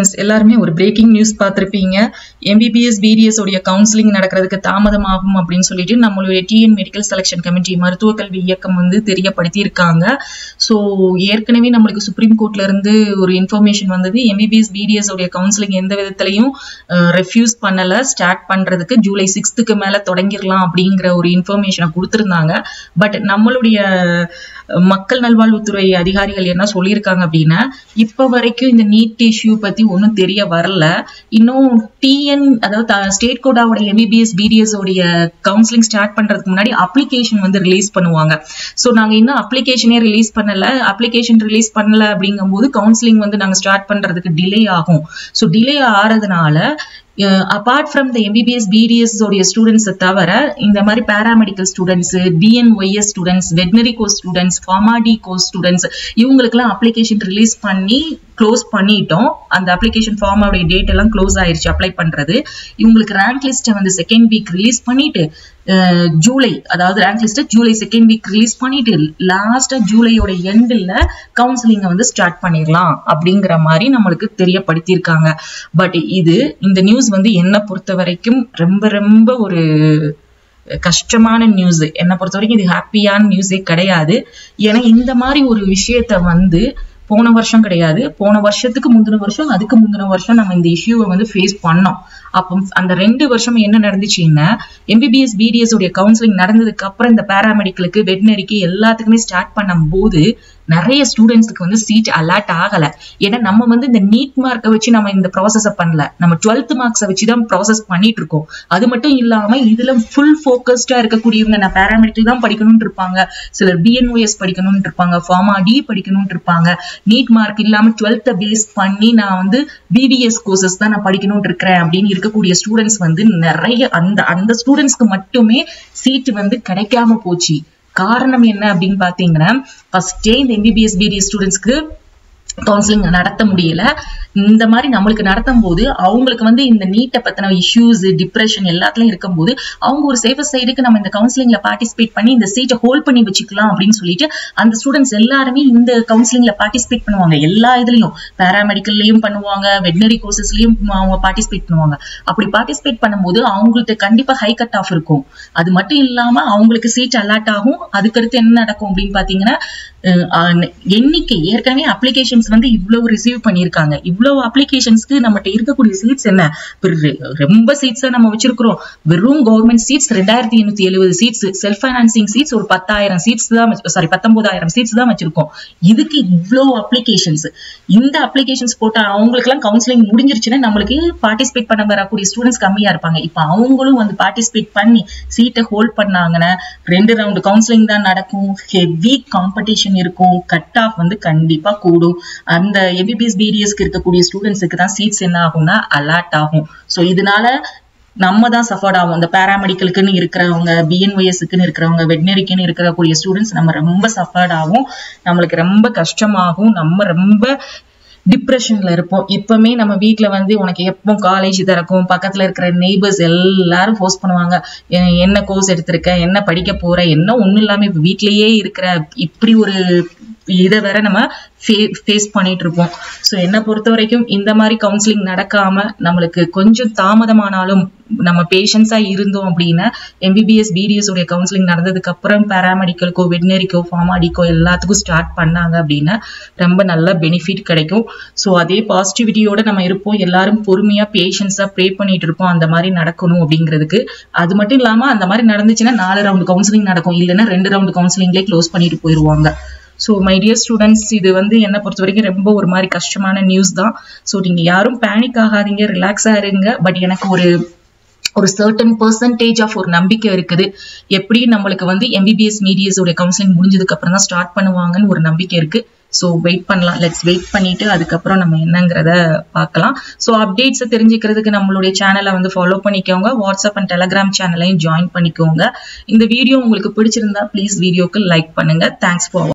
எல்லாருமே ஒரு breaking news பார்த்துருப்பீங்க எம்பிபிஎஸ் பிடிஎஸ் உடைய கவுன்சிலிங் நடக்கிறதுக்கு தாமதமாகும் அப்படின்னு சொல்லிட்டு நம்மளுடைய டிஎன் மெடிக்கல் செலெக்ஷன் கமிட்டி மருத்துவ கல்வி இயக்கம் வந்து தெரியப்படுத்தி இருக்காங்க ஸோ ஏற்கனவே நம்மளுக்கு சுப்ரீம் கோர்ட்ல இருந்து ஒரு இன்ஃபர்மேஷன் வந்தது எம்பிபிஎஸ் பிடிஎஸ் உடைய கவுன்சிலிங் எந்த விதத்திலையும் ரெஃப்யூஸ் பண்ணல ஸ்டார்ட் பண்றதுக்கு ஜூலை சிக்ஸ்த்துக்கு மேல தொடங்கிடலாம் அப்படிங்கிற ஒரு இன்ஃபர்மேஷனை கொடுத்துருந்தாங்க பட் நம்மளுடைய மக்கள் நல்வாழ்வுத்துறை அதிகாரிகள் என்ன சொல்லியிருக்காங்க அப்படின்னா இப்ப வரைக்கும் இந்த நீட் இஷ்யூ பத்தி ஒன்றும் தெரிய வரல இன்னும் டிஎன் அதாவது ஸ்டேட் கோடாவோட எம்பிபிஎஸ் பிடிஎஸ் உடைய கவுன்சிலிங் ஸ்டார்ட் பண்றதுக்கு முன்னாடி அப்ளிகேஷன் வந்து ரிலீஸ் பண்ணுவாங்க ஸோ நாங்க இன்னும் அப்ளிகேஷனே ரிலீஸ் பண்ணல அப்ளிகேஷன் ரிலீஸ் பண்ணல அப்படிங்கும்போது கவுன்சிலிங் வந்து நாங்க ஸ்டார்ட் பண்றதுக்கு டிலே ஆகும் ஸோ டிலே ஆறதுனால apart from the MBBS BDS உடைய ஸ்டூடெண்ட்ஸை தவிர இந்த மாதிரி paramedical students TNYS students veterinary course students pharm D course students இவங்களுக்குலாம் அப்ளிகேஷன் ரிலீஸ் பண்ணி க்ளோஸ் பண்ணிட்டோம் அந்த அப்ளிகேஷன் ஃபார்மோடைய டேட் எல்லாம் க்ளோஸ் ஆயிருச்சு அப்ளை பண்றது இவங்களுக்கு ரேங்க் லிஸ்ட்டை வந்து செகண்ட் வீக் ரிலீஸ் பண்ணிட்டு ஜூலை அதாவது ரேங்க் லிஸ்ட்டை ஜூலை செகண்ட் வீக் ரிலீஸ் பண்ணிட்டு லாஸ்டா ஜூலையோட எண்டில் கவுன்சிலிங்கை வந்து ஸ்டார்ட் பண்ணிடலாம் அப்படிங்கிற மாதிரி நம்மளுக்கு தெரியப்படுத்தியிருக்காங்க பட் இது இந்த நியூஸ் வந்து என்னை பொறுத்த வரைக்கும் ரொம்ப ரொம்ப ஒரு கஷ்டமான நியூஸ் என்னை பொறுத்த வரைக்கும் இது ஹாப்பியான நியூஸே கிடையாது ஏன்னா இந்த மாதிரி ஒரு விஷயத்த வந்து போன வருஷம் கிடையாது போன வருஷத்துக்கு முந்தின வருஷம் அதுக்கு முந்தின வருஷம் நம்ம இந்த இஷ்யூவை வந்து ஃபேஸ் பண்ணோம் அப்போ அந்த ரெண்டு வருஷம் என்ன நடந்துச்சுன்னா எம்பிபிஎஸ் பிடிஎஸ் உடைய கவுன்சிலிங் நடந்ததுக்கு அப்புறம் இந்த பேராமெடிக்கலுக்கு வெட்டினரிக்கு எல்லாத்துக்குமே ஸ்டார்ட் பண்ணும் போது நிறைய ஸ்டூடெண்ட்ஸுக்கு வந்து சீட் அலாட் ஆகல ஏன்னா நம்ம வந்து இந்த நீட் மார்க்கை வச்சு நம்ம இந்த ப்ராசஸை பண்ணல நம்ம டுவெல்த் மார்க்ஸை வச்சு தான் ப்ராசஸ் பண்ணிட்டு இருக்கோம் அது மட்டும் இல்லாம இதுல ஃபுல் ஃபோக்கஸ்டா இருக்கக்கூடியவங்க நான் பேராமெடிக்கல் தான் படிக்கணும்னு இருப்பாங்க சிலர் பிஎன்ஓஎஸ் படிக்கணும்னு இருப்பாங்க ஃபார்மா டி படிக்கணும்னு இருப்பாங்க நீட் மார்க் இல்லாம டுவெல்த்தை பேஸ் பண்ணி நான் வந்து பிடிஎஸ் கோர்சஸ் தான் நான் படிக்கணும்னு இருக்கிறேன் அப்படின்னு இருக்கக்கூடிய ஸ்டூடெண்ட்ஸ் வந்து நிறைய அந்த அந்த ஸ்டூடெண்ட்ஸ்க்கு மட்டுமே சீட் வந்து கிடைக்காம போச்சு காரணம் என்ன அப்படின்னு பாத்தீங்கன்னா ஃபர்ஸ்டே இந்த எம்பிபிஎஸ் பிடிஎஸ் ஸ்டூடெண்ட்ஸ்க்கு கவுன்சிலிங் நடத்த முடியல இந்த மாதிரி நம்மளுக்கு நடத்தும் போது அவங்களுக்கு வந்து இந்த நீட்டை பத்தின இஷ்யூஸ் டிப்ரெஷன் எல்லாத்துலயும் இருக்கும்போது அவங்க ஒரு சேஃபர் சைடுக்கு நம்ம இந்த கவுன்சிலிங்ல பார்ட்டிசிபேட் பண்ணி இந்த சீட்டை ஹோல்ட் பண்ணி வச்சுக்கலாம் அப்படின்னு சொல்லிட்டு அந்த ஸ்டூடெண்ட்ஸ் எல்லாருமே இந்த கவுன்சிலிங்ல பார்ட்டிசிபேட் பண்ணுவாங்க எல்லா இதுலயும் பேராமெடிக்கல்லையும் பண்ணுவாங்க வெட்னரி கோர்சஸ்லயும் அவங்க பார்ட்டிசிபேட் பண்ணுவாங்க அப்படி பார்ட்டிசிபேட் பண்ணும்போது அவங்களுக்கு கண்டிப்பா ஹை கட் ஆஃப் இருக்கும் அது மட்டும் இல்லாம அவங்களுக்கு சீட் அலாட் ஆகும் அதுக்கடுத்து என்ன நடக்கும் அப்படின்னு பாத்தீங்கன்னா எண்ணிக்கை ஏற்கனவே அப்ளிகேஷன்ஸ் வந்து இவ்வளவு ரிசீவ் பண்ணியிருக்காங்க இவ்வளவு அப்ளிகேஷன்ஸ்க்கு நம்மகிட்ட இருக்கக்கூடிய சீட்ஸ் என்ன ரொம்ப சீட்ஸ் நம்ம வச்சிருக்கிறோம் வெறும் கவர்மெண்ட் சீட்ஸ் ரெண்டாயிரத்தி எண்ணூத்தி எழுபது சீட்ஸ் செல்ஃப் ஃபைனான்சிங் சீட்ஸ் ஒரு பத்தாயிரம் சீட்ஸ் தான் சாரி பத்தொன்பதாயிரம் சீட்ஸ் தான் வச்சிருக்கோம் இதுக்கு இவ்வளவு அப்ளிகேஷன்ஸ் இந்த அப்ளிகேஷன்ஸ் போட்ட அவங்களுக்கு எல்லாம் கவுன்சிலிங் முடிஞ்சிருச்சுன்னா நம்மளுக்கு பார்ட்டிசிபேட் பண்ண வரக்கூடிய ஸ்டூடெண்ட்ஸ் கம்மியா இருப்பாங்க இப்ப அவங்களும் வந்து பார்ட்டிசிபேட் பண்ணி சீட்டை ஹோல்ட் பண்ணாங்கன்னா ரெண்டு ரவுண்டு கவுன்சிலிங் தான் நடக்கும் ஹெவி காம்படிஷன் இருக்கும் கட் ஆஃப் வந்து கண்டிப்பா கூடும் அந்த எபிபிஎஸ் பிடிஎஸ்க்கு இருக்கக்கூடிய ஸ்டூடெண்ட்ஸுக்கு தான் சீட்ஸ் என்ன ஆகும்னா அலாட் ஆகும் ஸோ இதனால நம்ம தான் சஃபர்ட் ஆகும் இந்த பேராமெடிக்கலுக்குன்னு இருக்கிறவங்க பிஎன்ஒஎஸ்க்குன்னு இருக்கிறவங்க வெட்னரிக்குன்னு இருக்கக்கூடிய ஸ்டூடெண்ட்ஸ் நம்ம ரொம்ப சஃபர்ட் ஆகும் நம்மளுக்கு ரொம்ப கஷ்டமாகும் நம்ம ரொம்ப டிப்ரெஷன்ல இருப்போம் இப்பவுமே நம்ம வீட்டுல வந்து உனக்கு எப்போ காலேஜ் திறக்கும் பக்கத்துல இருக்கிற நெய்பர்ஸ் எல்லாரும் ஃபோர்ஸ் பண்ணுவாங்க என்ன கோர்ஸ் எடுத்திருக்க என்ன படிக்க போற என்ன ஒண்ணும் இல்லாம இப்ப வீட்லயே இருக்கிற இப்படி ஒரு இதை வேற நம்ம ஃபேஸ் பண்ணிட்டு இருப்போம் ஸோ என்னை பொறுத்த வரைக்கும் இந்த மாதிரி கவுன்சிலிங் நடக்காம நம்மளுக்கு கொஞ்சம் தாமதமானாலும் நம்ம பேஷன்ஸா இருந்தோம் அப்படின்னா எம்பிபிஎஸ் பிடிஎஸ் உடைய கவுன்சிலிங் நடந்ததுக்கு அப்புறம் பேராமெடிக்கலுக்கோ வெட்னரிக்கோ ஃபார்மாடிக்கோ எல்லாத்துக்கும் ஸ்டார்ட் பண்ணாங்க அப்படின்னா ரொம்ப நல்ல பெனிஃபிட் கிடைக்கும் ஸோ அதே பாசிட்டிவிட்டியோட நம்ம இருப்போம் எல்லாரும் பொறுமையா பேஷன்ஸா ப்ரே பண்ணிட்டு இருப்போம் அந்த மாதிரி நடக்கணும் அப்படிங்கிறதுக்கு அது மட்டும் இல்லாம அந்த மாதிரி நடந்துச்சுன்னா நாலு ரவுண்ட் கவுன்சிலிங் நடக்கும் இல்லைன்னா ரெண்டு ரவுண்ட் கவுன்சிலிங்லேயே க்ளோஸ் பண்ணிட்டு போயிடுவாங்க ஸோ மை டியர் ஸ்டூடெண்ட்ஸ் இது வந்து என்னை பொறுத்த வரைக்கும் ரொம்ப ஒரு மாதிரி கஷ்டமான நியூஸ் தான் ஸோ நீங்கள் யாரும் பேனிக் ஆகாதீங்க ரிலாக்ஸாக இருங்க பட் எனக்கு ஒரு ஒரு சர்டன் பர்சன்டேஜ் ஆஃப் ஒரு நம்பிக்கை இருக்குது எப்படி நம்மளுக்கு வந்து எம்பிபிஎஸ் மீடியஸ் உடைய கவுன்சிலிங் முடிஞ்சதுக்கு அப்புறம் தான் ஸ்டார்ட் பண்ணுவாங்கன்னு ஒரு நம்பிக்கை இருக்கு ஸோ வெயிட் பண்ணலாம் லெட்ஸ் வெயிட் பண்ணிட்டு அதுக்கப்புறம் நம்ம என்னங்கிறத பார்க்கலாம் ஸோ அப்டேட்ஸை தெரிஞ்சுக்கிறதுக்கு நம்மளுடைய சேனலை வந்து ஃபாலோ பண்ணிக்கோங்க வாட்ஸ்அப் அண்ட் டெலகிராம் சேனலையும் ஜாயின் பண்ணிக்கோங்க இந்த வீடியோ உங்களுக்கு பிடிச்சிருந்தா ப்ளீஸ் வீடியோக்கு லைக் பண்ணுங்க தேங்க்ஸ் ஃபார்